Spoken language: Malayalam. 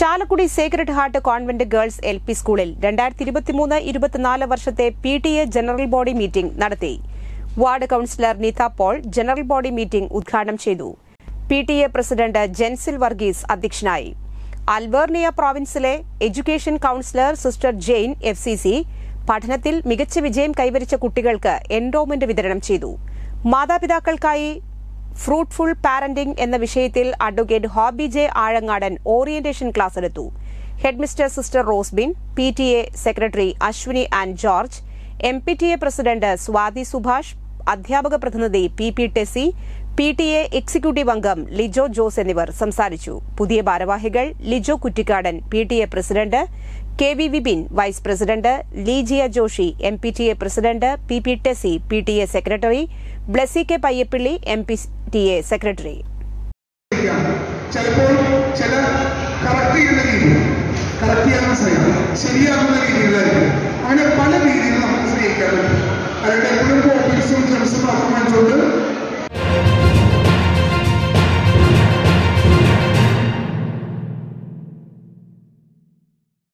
Chalakudy sacred heart convent girls L P സ്കൂളിൽ രണ്ടായിരത്തി ഇരുപത്തിമൂന്ന് ഇരുപത്തിനാല് വർഷത്തെ P T A general body meeting നടത്തി ward councillor Neetha Paul general body meeting ഉദ്ഘാടനം ചെയ്തു P T A president Jensil Varghese അധ്യക്ഷനായി അൽവേർണിയ പ്രോവിൻസിലെ education councillor sister Jane F C C പഠനത്തിൽ മികച്ച വിജയം കൈവരിച്ച കുട്ടികൾക്ക് എൻഡോമെന്റ് വിതരണം ചെയ്തു മാതാപിതാക്കൾക്കായി ഫ്രൂട്ട്ഫുൾ പാരന്റിംഗ് എന്ന വിഷയത്തിൽ advocate Hobi J Azhangadan orientation class എടുത്തു headmistress sister Rosebin P T A secretary Aswini and George M P T A president Swathi Subhash അധ്യാപക പ്രതിനിധി P P Tessy P T A executive അംഗം ലിജോ ജോസ് എന്നിവർ സംസാരിച്ചു പുതിയ ഭാരവാഹികൾ Lijo Kuttikkadan P T A president K V Vipin vice president Ligia Joshy M P T A president P P Tessy P T A secretary Blessy K Payyappilly M P T A secretary ചിലപ്പോൾ ചില കറക്റ്റ് ചെയ്യുന്ന രീതി കറക്റ്റ് ചെയ്യാൻ ശ്രമിക്കാം ശരിയാകുന്ന രീതിയിലായിരിക്കും അങ്ങനെ